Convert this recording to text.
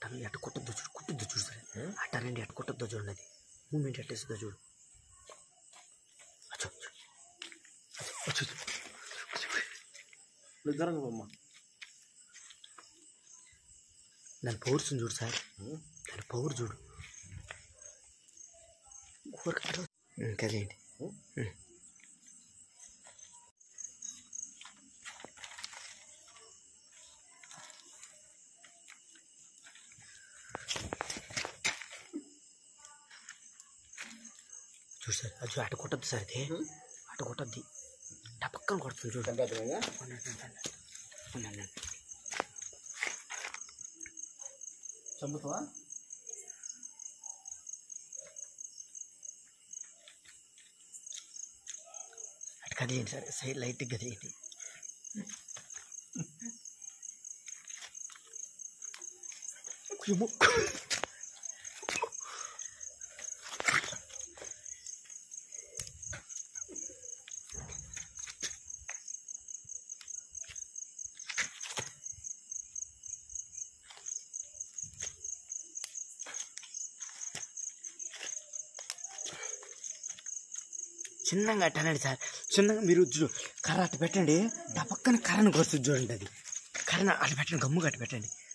అట్టను ఎట్ట కొట్టద్దో చూడు కుట్టిద్దో చూడు సరే అట్టనండి ఎట్ట కొట్టద్దో చూడండి అది మూమెంట్ ఎట్టేస్తుందో చూడు అచ్చో అచ్చో అచ్చో నిద్రంగా పోమ్మా దాని పవర్స్ చూడు సార్ దాని పవర్ చూడు ఊరక కదేంటి చూడు సార్ అది అటు కొట్టద్దు సార్ ఇది అటు కొట్టద్ది ఆ పక్కన కొడుతుంది చూడు చంపేద్దామా ఉండండి, ఉండండి. ఉండండి. చంపుతావా అటు కదిలేయండి సార్ సైడ్ లైట్గా కదిలేయండి ఏమో. చిన్నగా అట్టనండి సార్ చిన్నగా మీరు చూ కర్ర అట్టు పెట్టండి ఆ పక్కన కర్రను కొరుస్తుంది చూడండి అది కర్రను అటు పెట్టండి గమ్ముగా అట్టు పెట్టండి